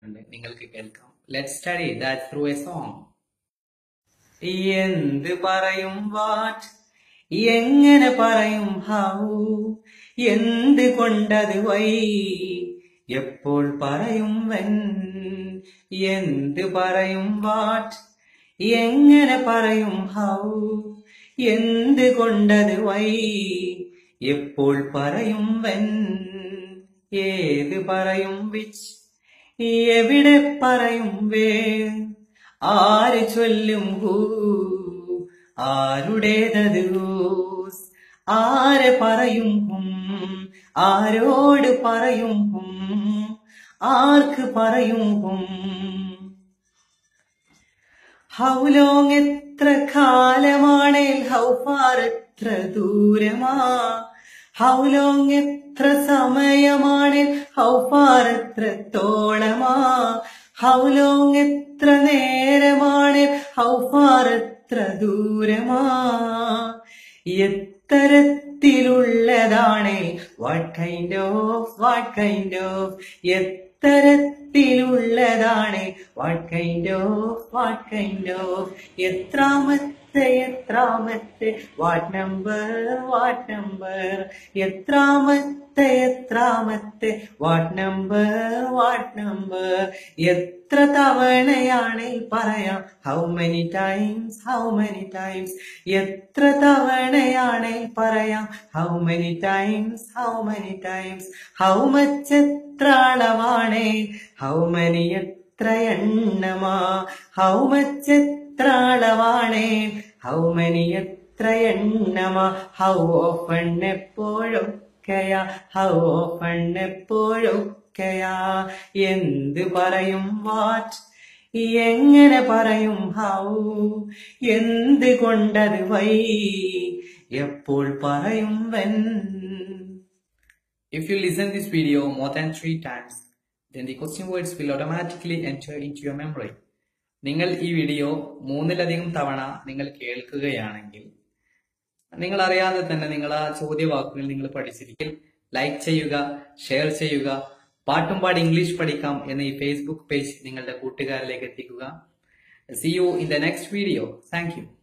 തന്നിട്ടുണ്ട് നിങ്ങൾക്ക് കേൾക്കാം let study that through a song എന്ത് പറയും വാട്ട് എങ്ങനെ പറയും ഹൗ എന്ത് കൊണ്ടത് വൈ എപ്പോൾ പറയും വെൻ എന്ത് പറയും വാട്ട് എങ്ങനെ പറയും ഹൗ എന്ത് കൊണ്ടത് വൈ എപ്പോൾ പറയും വെൻ ഏത് പറയും വിച്ച് എവിടെ പറയും വേ ആര് ചൊല്ലും ഹൂ ആരുടേതത് ഹൂസ് ആരെ പറയും ഹും ആരോട് പറയും ഹും ആർക്ക് പറയും ഹും ഹൗ ലോങ് എത്ര കാലമാണേൽ ഹൗ ഫാർ എത്ര ദൂരമാ ഹൗ ലോങ് എത്ര സമയമാണേൽ ഹൗ ഫാർ എത്ര തോളമാ ഹൗ ലോങ് എത്ര നേരമാണേൽ ഹൗ ഫാർ എത്ര ദൂരമാ എത്തരത്തിലുള്ളതാണേ what kind of what kind of എത്തരത്തിലുള്ളതാണ് what kind of what kind of എത്രാമത്തെ എത്രാമത്തെ വാട്ട് നമ്പർ വാട്ട് നമ്പർ എത്രാമത്തെ എത്രാമത്തെ വാട്ട് നമ്പർ വാട്ട് നമ്പർ എത്ര തവണയാണ് പറയാം how many times how many times എത്ര തവണയാണ് പറയാം how many times how many times how much എത്ര അളവാണേ ഹൗ മെനി എത്ര എണ്ണമാ ഹൗ മച്ച് എത്ര അളവാണേ ഹൗ മെനി എത്ര എണ്ണമാ ഹൗ ഓഫൺ എപ്പോഴൊക്കെയാ ഹൗ ഓഫൺ എപ്പോഴൊക്കെയാ എന്ത് പറയും വാട്ട് എങ്ങനെ പറയും ഹൗ എന്ത് കൊണ്ടത് വൈ എപ്പോൾ പറയും when If you listen this video more than three times, then the question words will automatically enter into your memory. നിങ്ങൾ ഈ വീഡിയോ മൂന്നിലധികം തവണ നിങ്ങൾ കേൾക്കുകയാണെങ്കിൽ നിങ്ങൾ അറിയാതെ തന്നെ നിങ്ങൾ ആ ചോദ്യവാക്കുകൾ നിങ്ങൾ പഠിച്ചിരിക്കും ലൈക്ക് ചെയ്യുക ഷെയർ ചെയ്യുക പാട്ടും പാടി ഇംഗ്ലീഷ് പഠിക്കാം എന്ന ഈ ഫേസ്ബുക്ക് പേജ് നിങ്ങളുടെ കൂട്ടുകാരിലേക്ക് എത്തിക്കുക see you in the next video thank U